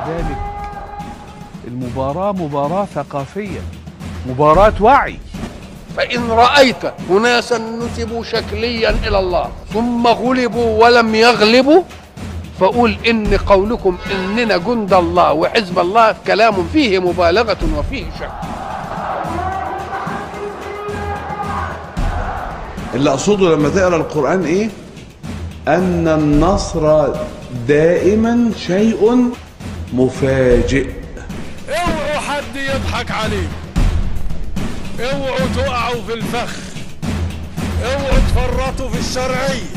ولذلك المباراة مباراة ثقافية مباراة وعي فإن رأيت أناسا نسبوا شكليا إلى الله ثم غلبوا ولم يغلبوا فقول إن قولكم إننا جند الله وحزب الله كلام فيه مبالغة وفيه شك اللي اقصده لما تقرا القران ايه ان النصر دائما شيء مفاجئ اوعوا حد يضحك عليكم اوعوا تقعوا في الفخ اوعوا تفرطوا في الشرعيه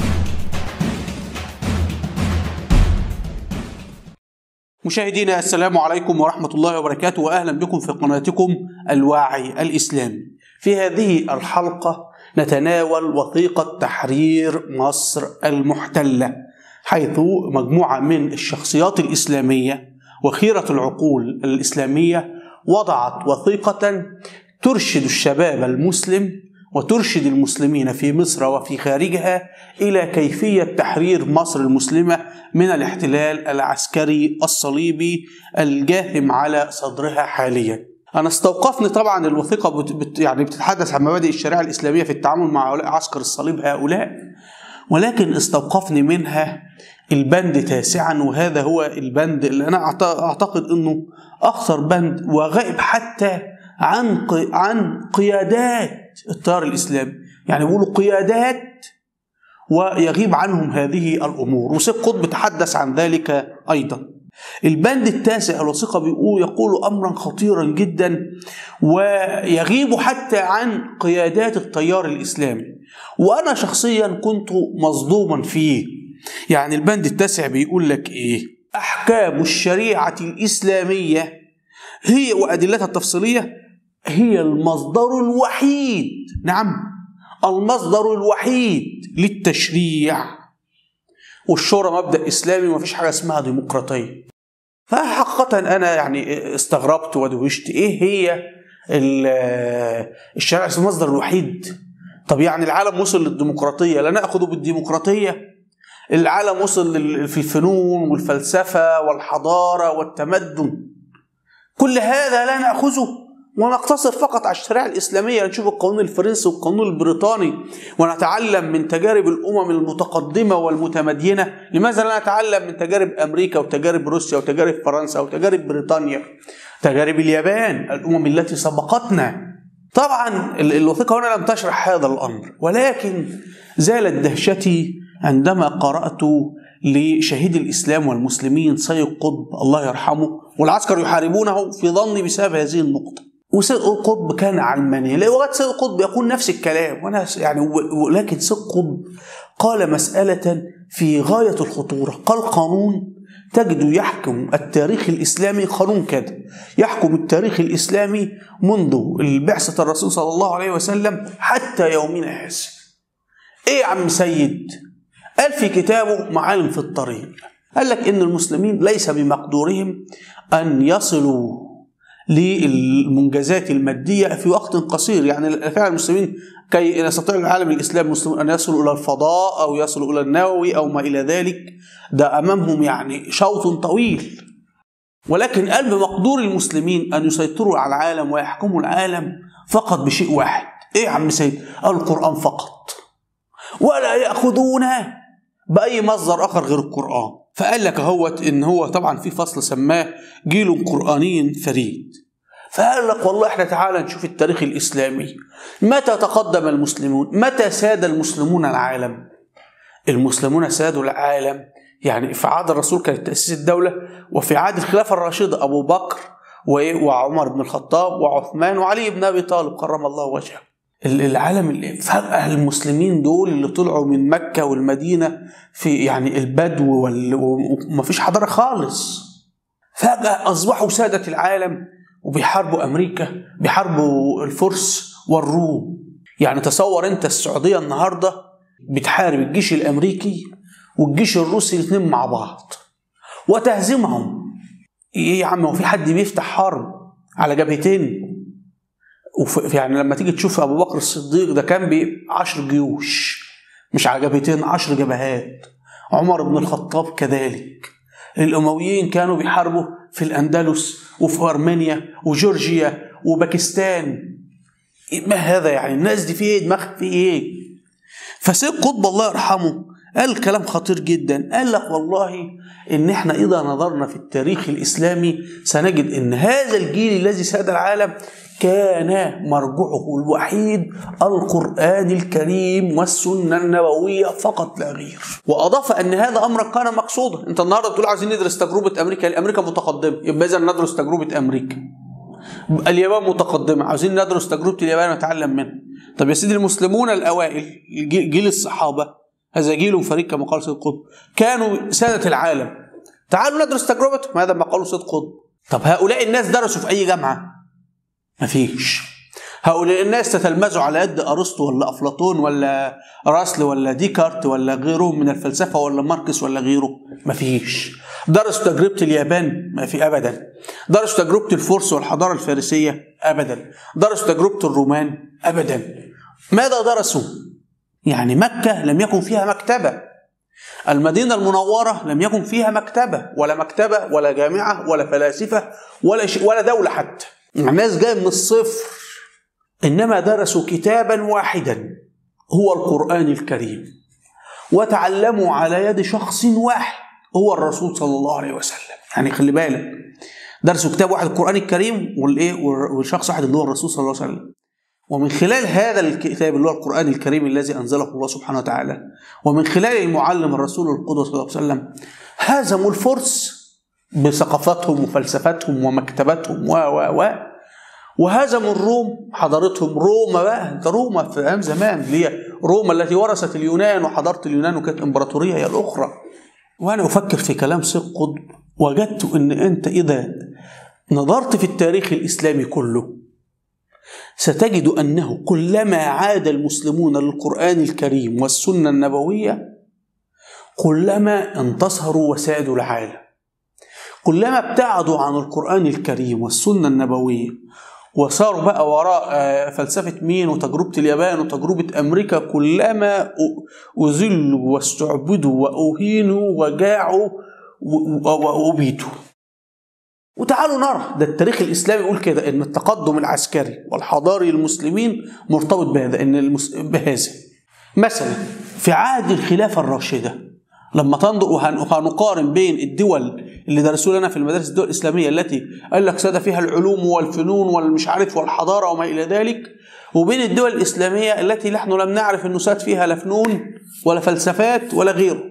مشاهدينا السلام عليكم ورحمة الله وبركاته وأهلا بكم في قناتكم الواعي الإسلامي في هذه الحلقة نتناول وثيقة تحرير مصر المحتلة حيث مجموعة من الشخصيات الإسلامية وخيرة العقول الإسلامية وضعت وثيقة ترشد الشباب المسلم وترشد المسلمين في مصر وفي خارجها الى كيفيه تحرير مصر المسلمه من الاحتلال العسكري الصليبي الجاثم على صدرها حاليا. انا استوقفني طبعا الوثيقه بت بت يعني بتتحدث عن مبادئ الشريعه الاسلاميه في التعامل مع هؤلاء عسكر الصليب هؤلاء ولكن استوقفني منها البند تاسعا وهذا هو البند اللي انا اعتقد انه اخطر بند وغائب حتى عن عن قيادات التيار الاسلامي يعني بيقولوا قيادات ويغيب عنهم هذه الامور وسيد قطب تحدث عن ذلك ايضا البند التاسع الوثيقه بيقول يقول امرا خطيرا جدا ويغيب حتى عن قيادات التيار الاسلامي وانا شخصيا كنت مصدوما فيه يعني البند التاسع بيقول لك ايه احكام الشريعه الاسلاميه هي وادلتها التفصيليه هي المصدر الوحيد نعم المصدر الوحيد للتشريع والشورى مبدا اسلامي ومفيش حاجه اسمها ديمقراطيه فحقيقه انا يعني استغربت ودهشت ايه هي الشريعه المصدر الوحيد طب يعني العالم وصل للديمقراطيه لا ناخذ بالديمقراطيه العالم وصل في الفنون والفلسفه والحضاره والتمدن كل هذا لا ناخذه ونقتصر فقط على الشريعة الإسلامية نشوف القانون الفرنسي والقانون البريطاني ونتعلم من تجارب الأمم المتقدمة والمتمدينة لماذا لا نتعلم من تجارب أمريكا وتجارب روسيا وتجارب فرنسا وتجارب بريطانيا تجارب اليابان الأمم التي سبقتنا طبعا الوثيقة هنا لم تشرح هذا الأمر ولكن زالت دهشتي عندما قرأت لشهيد الإسلام والمسلمين سيد قطب الله يرحمه والعسكر يحاربونه في ظني بسبب هذه النقطة وسيد قطب كان علماني لغايه سيد قطب يقول نفس الكلام وانا يعني ولكن سيد قطب قال مساله في غايه الخطوره قال قانون تجد يحكم التاريخ الاسلامي قانون كده يحكم التاريخ الاسلامي منذ بعثه الرسول صلى الله عليه وسلم حتى يومنا هذا ايه يا عم سيد قال في كتابه معالم في الطريق قال لك ان المسلمين ليس بمقدورهم ان يصلوا للمنجزات المادية في وقت قصير يعني فعلا المسلمين كي يستطيع العالم الإسلامي المسلمون أن يصلوا إلى الفضاء أو يصلوا إلى النووي أو ما إلى ذلك ده أمامهم يعني شوط طويل ولكن قال بمقدور المسلمين أن يسيطروا على العالم ويحكموا العالم فقط بشيء واحد إيه يا عم سيد؟ قال القرآن فقط ولا يأخذون بأي مصدر آخر غير القرآن فقال لك اهوت ان هو طبعا في فصل سماه جيل قراني فريد فقال لك والله احنا تعالى نشوف التاريخ الاسلامي متى تقدم المسلمون متى ساد المسلمون العالم المسلمون سادوا العالم يعني في عهد الرسول كانت تاسيس الدوله وفي عهد الخلافه الراشده ابو بكر وعمر بن الخطاب وعثمان وعلي بن ابي طالب كرم الله وجهه العالم اللي فجأة المسلمين دول اللي طلعوا من مكة والمدينة في يعني البدو وال... ومفيش حضارة خالص فجأة أصبحوا سادة العالم وبيحاربوا أمريكا بيحاربوا الفرس والروم يعني تصور أنت السعودية النهاردة بتحارب الجيش الأمريكي والجيش الروسي الاثنين مع بعض وتهزمهم ايه يا عم هو في حد بيفتح حرب على جبهتين وف يعني لما تيجي تشوف ابو بكر الصديق ده كان بعشر جيوش مش على جبهتين عشر جبهات عمر بن الخطاب كذلك الأمويين كانوا بيحاربوا في الأندلس وفي أرمينيا وجورجيا وباكستان ما هذا يعني الناس دي في ايه دماغها في ايه فسيد قطب الله يرحمه قال كلام خطير جدا قال لك والله ان احنا اذا نظرنا في التاريخ الاسلامي سنجد ان هذا الجيل الذي ساد العالم كان مرجعه الوحيد القرآن الكريم والسنة النبوية فقط لا غير وأضاف أن هذا أمرا كان مقصودا أنت النهاردة بتقول عايزين ندرس تجربة أمريكا أمريكا متقدمة يبقى إذا ندرس تجربة أمريكا اليابان متقدمة عاوزين ندرس تجربة اليابان ونتعلم منها طب يا سيدي المسلمون الأوائل جيل جيل الصحابة هذا جيل فريق كما قال سيد قطب كانوا سادة العالم تعالوا ندرس تجربتهم هذا ما قاله سيد قطب طب هؤلاء الناس درسوا في أي جامعة مفيش هؤلاء الناس تتلمذوا على يد ارسطو ولا افلاطون ولا راسل ولا ديكارت ولا غيرهم من الفلسفه ولا ماركس ولا غيره مفيش درسوا تجربه اليابان ما في ابدا درسوا تجربه الفرس والحضاره الفارسيه ابدا درسوا تجربه الرومان ابدا ماذا درسوا يعني مكه لم يكن فيها مكتبه المدينة المنورة لم يكن فيها مكتبة ولا مكتبة ولا جامعة ولا فلاسفة ولا شيء ولا دولة حتى الناس جاية من الصفر إنما درسوا كتابا واحدا هو القرآن الكريم وتعلموا على يد شخص واحد هو الرسول صلى الله عليه وسلم يعني خلي بالك درسوا كتاب واحد القرآن الكريم والإيه والشخص واحد اللي هو الرسول صلى الله عليه وسلم ومن خلال هذا الكتاب اللي هو القرآن الكريم الذي أنزله الله سبحانه وتعالى ومن خلال المعلم الرسول القدوة صلى الله عليه وسلم هزموا الفرس بثقافتهم وفلسفتهم ومكتبتهم و و و وهزموا الروم حضارتهم روما بقى ده روما في ايام زمان اللي هي روما التي ورثت اليونان وحضاره اليونان وكانت امبراطوريه هي الاخرى وانا افكر في كلام سيد قطب وجدت ان انت اذا نظرت في التاريخ الاسلامي كله ستجد انه كلما عاد المسلمون للقران الكريم والسنه النبويه كلما انتصروا وسادوا العالم كلما ابتعدوا عن القرآن الكريم والسنة النبوية وصاروا بقى وراء فلسفة مين وتجربة اليابان وتجربة أمريكا كلما أذلوا واستعبدوا وأهينوا وجاعوا وأبيدوا وتعالوا نرى ده التاريخ الإسلامي يقول كده إن التقدم العسكري والحضاري للمسلمين مرتبط بهذا إن المس... بهذا مثلا في عهد الخلافة الراشدة لما تنظر وهنقارن بين الدول اللي درسوا لنا في المدارس الدول الإسلامية التي قال لك ساد فيها العلوم والفنون والمش عارف والحضارة وما إلى ذلك وبين الدول الإسلامية التي نحن لم نعرف أنه ساد فيها لا فنون ولا فلسفات ولا غيره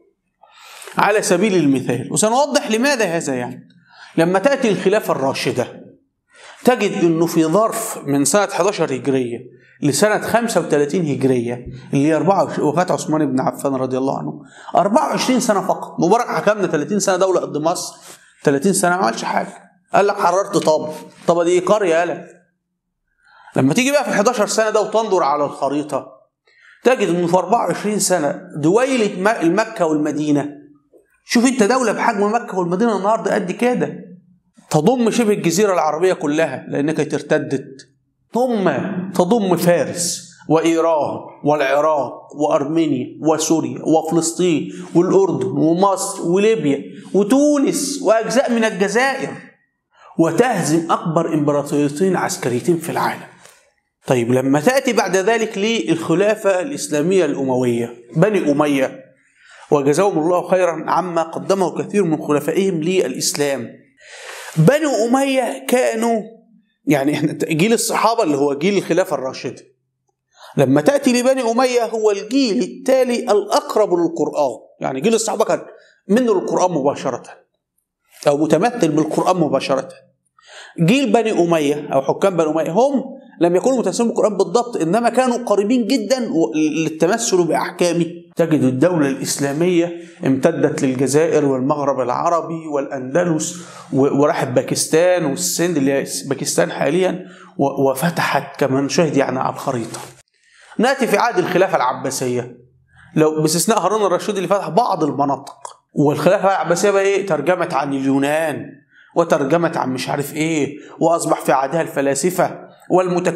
على سبيل المثال وسنوضح لماذا هذا يعني لما تأتي الخلافة الراشدة تجد أنه في ظرف من سنة 11 هجرية لسنة 35 هجرية اللي هي 24 وفاة عثمان بن عفان رضي الله عنه 24 سنة فقط مبارك حكمنا 30 سنة دولة قد مصر 30 سنة ما عملش حاجة قال لك حررت طابة طابة دي قرية قال لما تيجي بقى في 11 سنة ده وتنظر على الخريطة تجد انه في 24 سنة دويلة المكة والمدينة شوف انت دولة بحجم مكة والمدينة النهاردة قد كده تضم شبه الجزيرة العربية كلها لأنها كانت ارتدت ثم تضم فارس وإيران والعراق وأرمينيا وسوريا وفلسطين والأردن ومصر وليبيا وتونس وأجزاء من الجزائر وتهزم أكبر إمبراطوريتين عسكريتين في العالم طيب لما تأتي بعد ذلك للخلافة الإسلامية الأموية بني أمية وجزاهم الله خيرا عما قدمه كثير من خلفائهم للإسلام بني أمية كانوا يعني احنا جيل الصحابة اللي هو جيل الخلافة الراشدة لما تأتي لبني أمية هو الجيل التالي الأقرب للقرآن يعني جيل الصحابة كان منه للقرآن مباشرة أو متمثل بالقرآن مباشرة جيل بني أمية أو حكام بني أمية هم لم يكونوا متمثلين بالقرآن بالضبط إنما كانوا قريبين جدا للتمثل بأحكامه تجد الدولة الإسلامية امتدت للجزائر والمغرب العربي والأندلس وراحت باكستان والسند اللي هي باكستان حاليا وفتحت كما نشاهد يعني على الخريطة نأتي في عهد الخلافة العباسية لو باستثناء هارون الرشيد اللي فتح بعض المناطق والخلافة العباسية بقى إيه ترجمت عن اليونان وترجمت عن مش عارف إيه وأصبح في عهدها الفلاسفة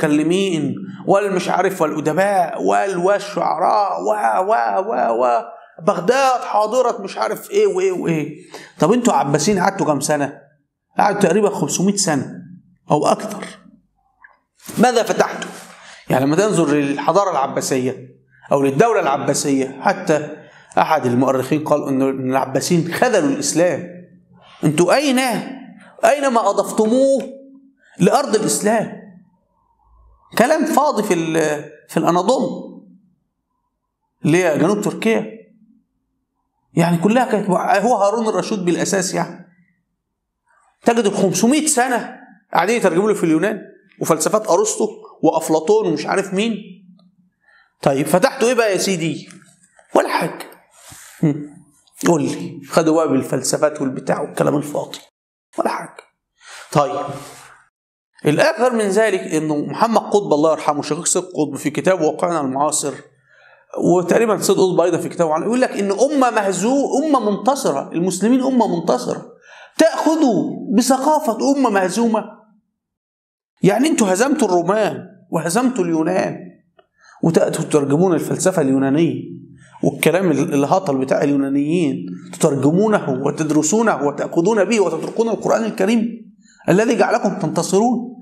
والمتكلمين والمش عارف والأدباء والشعراء و و و و بغداد حاضرة مش عارف ايه وايه وايه طب انتوا عباسيين قعدتوا كام سنة؟ قعدوا تقريبا 500 سنة او اكثر ماذا فتحتوا؟ يعني لما تنظر للحضارة العباسية او للدولة العباسية حتى احد المؤرخين قال ان العباسيين خذلوا الاسلام انتوا اين اين ما اضفتموه لارض الاسلام كلام فاضي في ال- في الاناضول اللي هي جنوب تركيا يعني كلها كانت هو هارون الرشيد بالاساس يعني تجد ال 500 سنه قاعدين يترجموا له في اليونان وفلسفات ارسطو وافلاطون ومش عارف مين طيب فتحتوا ايه بقى يا سيدي ولا حاجه هم. قول لي خدوا بقى بالفلسفات والبتاع والكلام الفاضي ولا حاجه طيب الاخر من ذلك انه محمد قطب الله يرحمه شقيق سيد قطب في كتاب واقعنا المعاصر وتقريبا سيد قطب ايضا في كتابه عنه يقول لك ان امه مهزوم امه منتصره المسلمين امه منتصره تاخذوا بثقافه امه مهزومه يعني انتوا هزمتوا الرومان وهزمتوا اليونان وتاتوا تترجمون الفلسفه اليونانيه والكلام الهطل بتاع اليونانيين تترجمونه وتدرسونه وتاخذون به وتتركون القران الكريم الذي جعلكم تنتصرون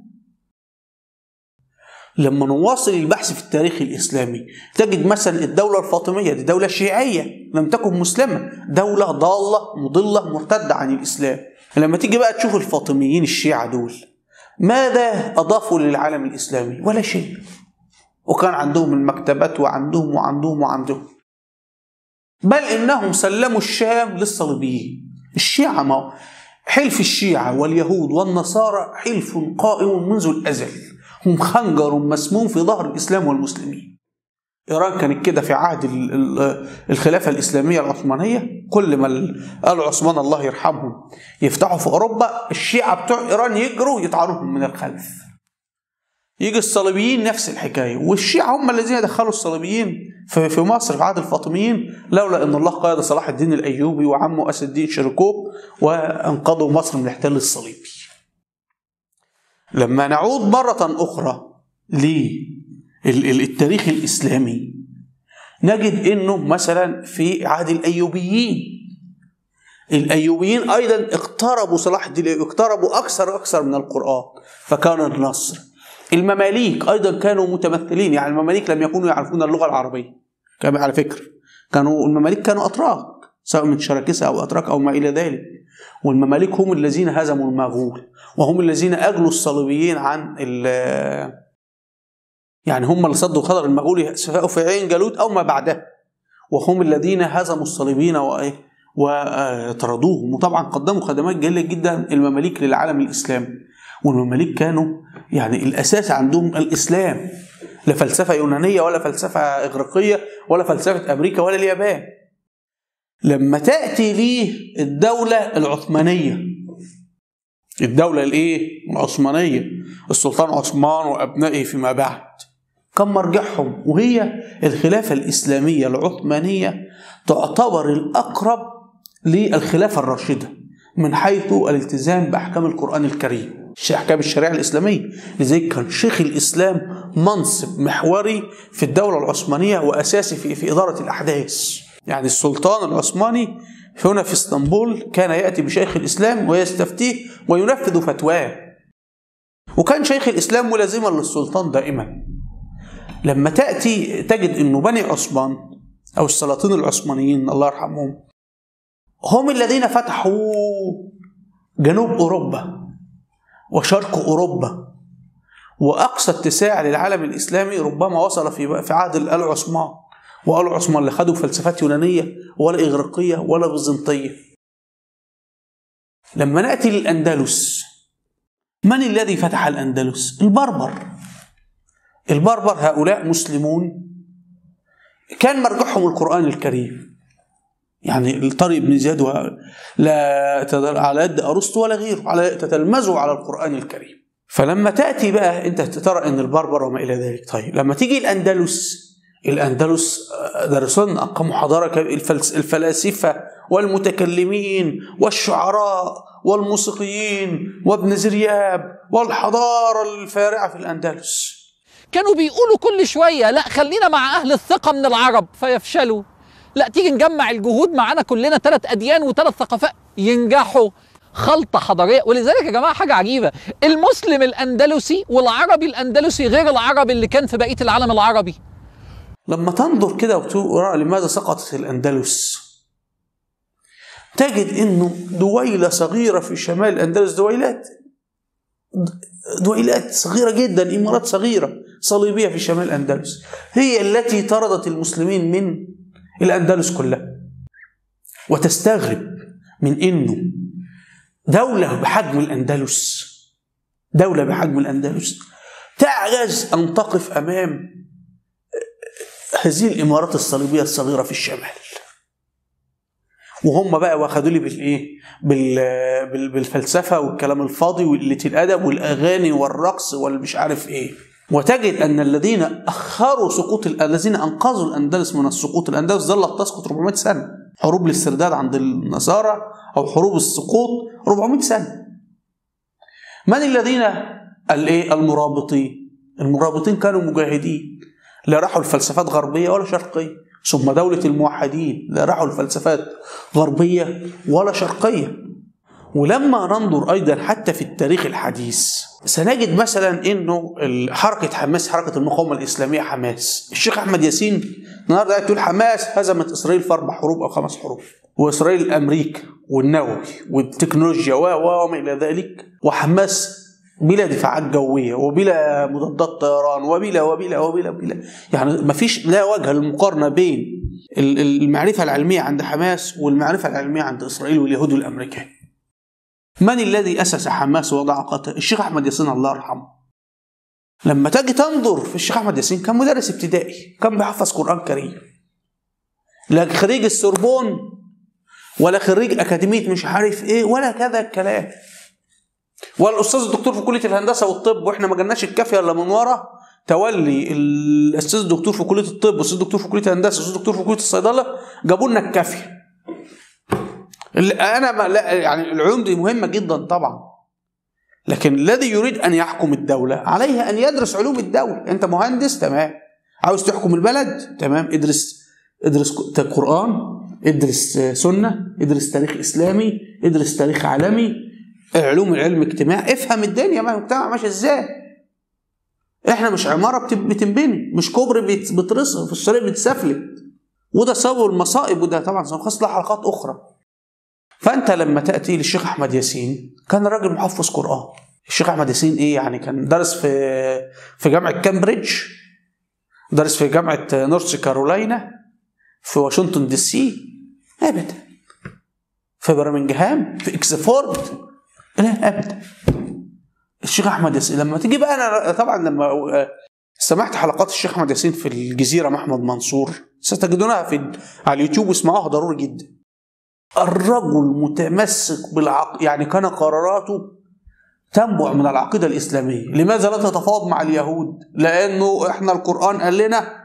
لما نواصل البحث في التاريخ الإسلامي تجد مثلا الدولة الفاطمية دي دولة شيعية لم تكن مسلمة دولة ضالة مضلة مرتدة عن الإسلام لما تيجي بقى تشوف الفاطميين الشيعة دول ماذا أضافوا للعالم الإسلامي ولا شيء وكان عندهم المكتبات وعندهم وعندهم وعندهم بل إنهم سلموا الشام للصليبيين الشيعة ما هو حلف الشيعة واليهود والنصارى حلف قائم منذ الأزل هم خنجر مسموم في ظهر الإسلام والمسلمين إيران كانت كده في عهد ال- ال- الخلافة الإسلامية العثمانية كل ما ال- آل عثمان الله يرحمهم يفتحوا في أوروبا الشيعة بتوع إيران يجروا يطعنوهم من الخلف يجي الصليبيين نفس الحكاية والشيعة هم الذين دخلوا الصليبيين في في مصر في عهد الفاطميين لولا أن الله قاد صلاح الدين الأيوبي وعمه أسد الدين شركوب وأنقذوا مصر من الاحتلال الصليبي لما نعود مرة أخرى للتاريخ الإسلامي نجد أنه مثلا في عهد الأيوبيين الأيوبيين أيضا اقتربوا صلاح الدين الأيوبي اقتربوا أكثر أكثر من القرآن فكان النصر المماليك أيضا كانوا متمثلين يعني المماليك لم يكونوا يعرفون اللغة العربية كما على فكرة كانوا المماليك كانوا أتراك سواء من شراكسة أو أتراك أو ما إلى ذلك والمماليك هم الذين هزموا المغول وهم الذين أجلوا الصليبيين عن ال- يعني هم اللي صدوا خطر المغول سواء في عين جالوت أو ما بعدها وهم الذين هزموا الصليبيين وإيه وطردوهم وطبعا قدموا خدمات جليلة جدا المماليك للعالم الإسلامي والمماليك كانوا يعني الأساس عندهم الإسلام لا فلسفة يونانية ولا فلسفة إغريقية ولا فلسفة أمريكا ولا اليابان لما تأتي ليه الدولة العثمانية الدولة الإيه؟ العثمانية السلطان عثمان وأبنائه فيما بعد كم مرجعهم وهي الخلافة الإسلامية العثمانية تعتبر الأقرب للخلافة الراشدة من حيث الالتزام بأحكام القرآن الكريم أحكام الشريعة الإسلامية لذلك كان شيخ الإسلام منصب محوري في الدولة العثمانية وأساسي في, في إدارة الأحداث يعني السلطان العثماني هنا في اسطنبول كان يأتي بشيخ الإسلام ويستفتيه وينفذ فتواه وكان شيخ الإسلام ملازما للسلطان دائما لما تأتي تجد أنه بني عثمان أو السلاطين العثمانيين الله يرحمهم هم الذين فتحوا جنوب أوروبا وشرق أوروبا وأقصى اتساع للعالم الإسلامي ربما وصل في في عهد آل عثمان وآل عثمان اللي خدوا فلسفات يونانية ولا إغريقية ولا بيزنطية لما نأتي للأندلس من الذي فتح الأندلس؟ البربر البربر هؤلاء مسلمون كان مرجعهم القرآن الكريم يعني الطريق بن زياد و... لا تدل على يد ارسطو ولا غيره على تتلمذوا على القران الكريم فلما تاتي بقى انت ترى ان البربر وما الى ذلك طيب لما تيجي الاندلس الاندلس درسون اقاموا حضاره الفلس... الفلاسفه والمتكلمين والشعراء والموسيقيين وابن زرياب والحضاره الفارعه في الاندلس كانوا بيقولوا كل شوية لا خلينا مع أهل الثقة من العرب فيفشلوا لا تيجي نجمع الجهود معانا كلنا ثلاث اديان وثلاث ثقافات ينجحوا خلطه حضاريه ولذلك يا جماعه حاجه عجيبه المسلم الاندلسي والعربي الاندلسي غير العربي اللي كان في بقيه العالم العربي لما تنظر كده وتقرا لماذا سقطت الاندلس تجد انه دويله صغيره في شمال الاندلس دويلات دويلات صغيره جدا امارات صغيره صليبيه في شمال الاندلس هي التي طردت المسلمين من الاندلس كلها وتستغرب من انه دوله بحجم الاندلس دوله بحجم الاندلس تعجز ان تقف امام هذه الامارات الصليبيه الصغيره في الشمال وهم بقى واخدوا لي بالايه بال... بال... بالفلسفه والكلام الفاضي وقله الادب والاغاني والرقص والمش عارف ايه وتجد ان الذين اخروا سقوط ال- الذين انقذوا الاندلس من السقوط الاندلس ظلت تسقط 400 سنه حروب الاسترداد عند النصارى او حروب السقوط 400 سنه من الذين الايه المرابطين المرابطين كانوا مجاهدين لا راحوا الفلسفات غربيه ولا شرقيه ثم دولة الموحدين لا راحوا الفلسفات غربية ولا شرقية ولما ننظر أيضا حتى في التاريخ الحديث سنجد مثلا انه حركه حماس حركه المقاومه الاسلاميه حماس الشيخ احمد ياسين النهارده قاعد تقول حماس هزمت اسرائيل في اربع حروب او خمس حروب واسرائيل الامريكا والنووي والتكنولوجيا و و وما الى ذلك وحماس بلا دفاعات جويه وبلا مضادات طيران وبلا وبلا وبلا وبلا يعني ما فيش لا وجه للمقارنه بين ال- ال- المعرفه العلميه عند حماس والمعرفه العلميه عند اسرائيل واليهود والامريكان من الذي اسس حماس ووضع قتل الشيخ احمد ياسين الله يرحمه لما تجي تنظر في الشيخ احمد ياسين كان مدرس ابتدائي كان بيحفظ قران كريم لا خريج السوربون ولا خريج اكاديميه مش عارف ايه ولا كذا الكلام ولا الاستاذ الدكتور في كليه الهندسه والطب واحنا ما جالناش الكافيه الا من ورا تولي الاستاذ الدكتور في كليه الطب والاستاذ الدكتور في كليه الهندسه والاستاذ الدكتور في كليه الصيدله جابوا لنا الكافيه اللي انا ما لا يعني العلوم دي مهمه جدا طبعا لكن الذي يريد ان يحكم الدوله عليه ان يدرس علوم الدوله انت مهندس تمام عاوز تحكم البلد تمام ادرس ادرس قران ادرس سنه ادرس تاريخ اسلامي ادرس تاريخ عالمي علوم العلم اجتماع افهم الدنيا ما المجتمع ماشي ازاي احنا مش عماره بت- بتنبني مش كوبري بيت- بترص في الطريق بتسفلت وده سبب المصائب وده طبعا سنخص له حلقات اخرى فانت لما تاتي للشيخ احمد ياسين كان راجل محفظ قران الشيخ احمد ياسين ايه يعني كان درس في في جامعه كامبريدج درس في جامعه نورث كارولاينا في واشنطن دي سي ابدا في برمنجهام في اكسفورد لا ابدا الشيخ احمد ياسين لما تيجي بقى انا طبعا لما سمعت حلقات الشيخ احمد ياسين في الجزيره مع احمد منصور ستجدونها في على اليوتيوب واسمعوها ضروري جدا الرجل متمسك بالعق يعني كان قراراته تنبع من العقيده الاسلاميه لماذا لا تتفاوض مع اليهود لانه احنا القران قال لنا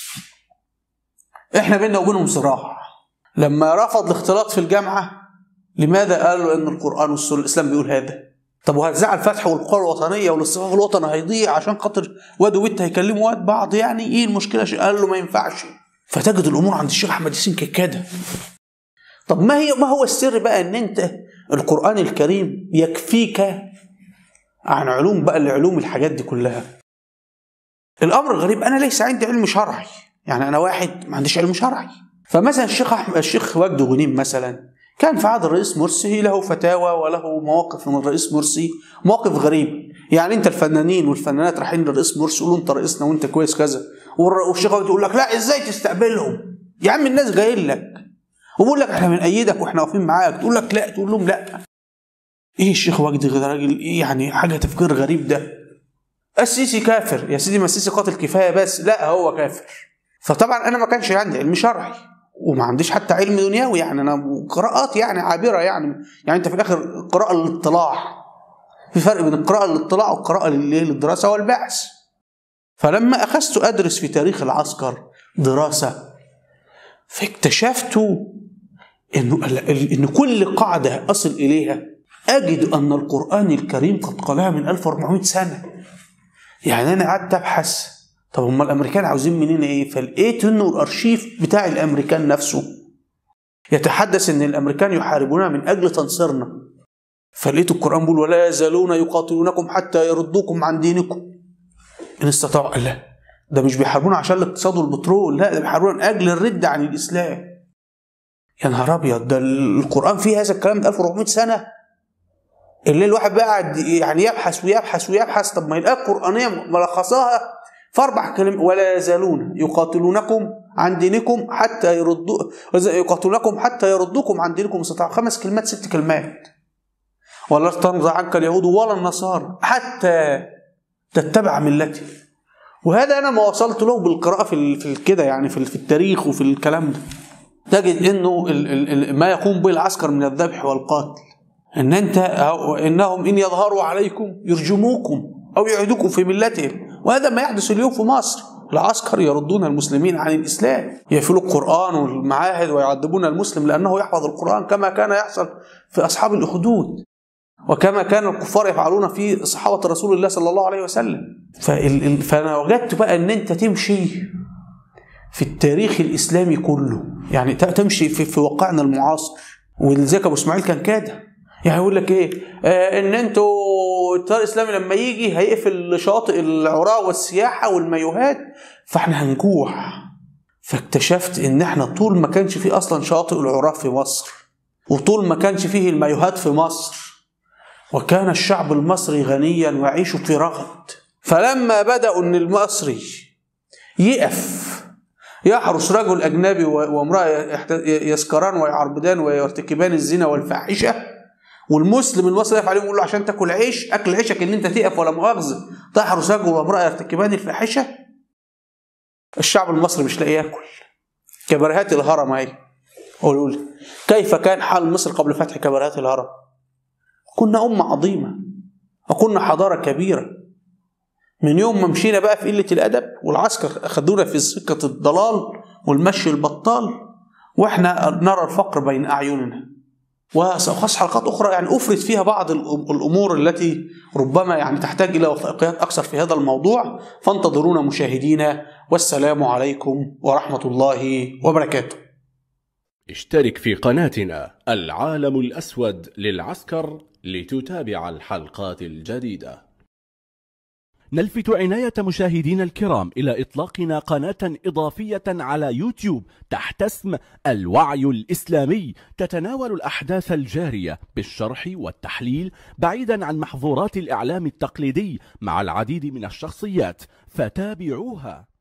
احنا بيننا وبينهم صراع لما رفض الاختلاط في الجامعه لماذا قالوا ان القران والسنه الاسلام بيقول هذا طب وهتزعل الفتح والقوى الوطنيه والاستقرار الوطني هيضيع عشان خاطر واد وبنت هيكلموا واد بعض يعني ايه المشكله قال له ما ينفعش فتجد الامور عند الشيخ احمد ياسين كده طب ما هي ما هو السر بقى ان انت القران الكريم يكفيك عن علوم بقى العلوم الحاجات دي كلها الامر الغريب انا ليس عندي علم شرعي يعني انا واحد ما عنديش علم شرعي فمثلا الشيخ أحمد الشيخ وجد غنيم مثلا كان في عهد الرئيس مرسي له فتاوى وله مواقف من الرئيس مرسي مواقف غريبه يعني انت الفنانين والفنانات رايحين للرئيس مرسي يقولوا انت رئيسنا وانت كويس كذا والر- والشيخ وجد يقول لك لا ازاي تستقبلهم يا عم الناس جايين لك وبقول لك احنا بنأيدك واحنا واقفين معاك تقول لك لا تقول لهم لا ايه الشيخ وجدي ده راجل ايه يعني حاجه تفكير غريب ده السيسي كافر يا سيدي ما السيسي قاتل كفايه بس لا هو كافر فطبعا انا ما كانش عندي علم شرعي وما عنديش حتى علم دنيوي يعني انا قراءات يعني عابره يعني يعني انت في الاخر قراءه للاطلاع في فرق بين القراءه للاطلاع والقراءه للإيه؟ للدراسه والبحث فلما اخذت ادرس في تاريخ العسكر دراسه فاكتشفت انه ال- ال- ان كل قاعده اصل اليها اجد ان القران الكريم قد قالها من 1400 سنه يعني انا قعدت ابحث طب هم الامريكان عاوزين مننا ايه فلقيت انه الارشيف بتاع الامريكان نفسه يتحدث ان الامريكان يحاربوننا من اجل تنصيرنا فلقيت القران بيقول ولا يزالون يقاتلونكم حتى يردوكم عن دينكم ان استطاعوا لا ده مش بيحاربونا عشان الاقتصاد والبترول لا ده بيحاربونا من اجل الرد عن الاسلام يا نهار ابيض ده القران فيه هذا الكلام ده 1400 سنه اللي الواحد بقى قاعد يعني يبحث ويبحث ويبحث طب ما الآية القرآنية ملخصاها في أربع كلمات ولا يزالون يقاتلونكم عن دينكم حتى يردوا يقاتلونكم حتى يردوكم عن دينكم استطاعوا خمس كلمات ست كلمات ولا ترضى عنك اليهود ولا النصارى حتى تتبع ملتي وهذا انا ما وصلت له بالقراءه في ال- في كده يعني في ال- في التاريخ وفي الكلام ده تجد انه ال- ال- ال- ما يقوم به العسكر من الذبح والقتل ان انت أو انهم ان يظهروا عليكم يرجموكم او يعيدوكم في ملتهم وهذا ما يحدث اليوم في مصر العسكر يردون المسلمين عن الاسلام يقفلوا القران والمعاهد ويعذبون المسلم لانه يحفظ القران كما كان يحصل في اصحاب الاخدود وكما كان الكفار يفعلون في صحابه رسول الله صلى الله عليه وسلم فال- ال- فانا وجدت بقى ان انت تمشي في التاريخ الاسلامي كله يعني ت- تمشي في, في واقعنا المعاصر ولذلك ابو اسماعيل كان كده يعني يقول لك ايه آه ان انتوا التيار الاسلامي لما يجي هيقفل شاطئ العراة والسياحه والمايوهات فاحنا هنجوع فاكتشفت ان احنا طول ما كانش فيه اصلا شاطئ العراة في مصر وطول ما كانش فيه المايوهات في مصر وكان الشعب المصري غنيا ويعيش في رغد فلما بدأوا ان المصري يقف يحرس رجل أجنبي و- وامرأة يحت- يسكران ويعربدان ويرتكبان الزنا والفاحشة والمسلم المصري يقف عليهم يقول له عشان تاكل عيش اكل عيشك ان انت تقف ولا مؤاخذه تحرس رجل وامراه يرتكبان الفاحشه الشعب المصري مش لاقي ياكل كبرهات الهرم اهي قولوا لي كيف كان حال مصر قبل فتح كبرهات الهرم كنا امه عظيمه وكنا حضاره كبيره من يوم ما مشينا بقى في قله الادب والعسكر اخذونا في سكه الضلال والمشي البطال واحنا نرى الفقر بين اعيننا وسأخص حلقات أخرى يعني أفرد فيها بعض الأم- الأمور التي ربما يعني تحتاج إلى وثائقيات أكثر في هذا الموضوع فانتظرونا مشاهدينا والسلام عليكم ورحمة الله وبركاته اشترك في قناتنا العالم الأسود للعسكر لتتابع الحلقات الجديدة نلفت عناية مشاهدينا الكرام إلى إطلاقنا قناة إضافية على يوتيوب تحت اسم الوعي الإسلامي تتناول الأحداث الجارية بالشرح والتحليل بعيدا عن محظورات الإعلام التقليدي مع العديد من الشخصيات فتابعوها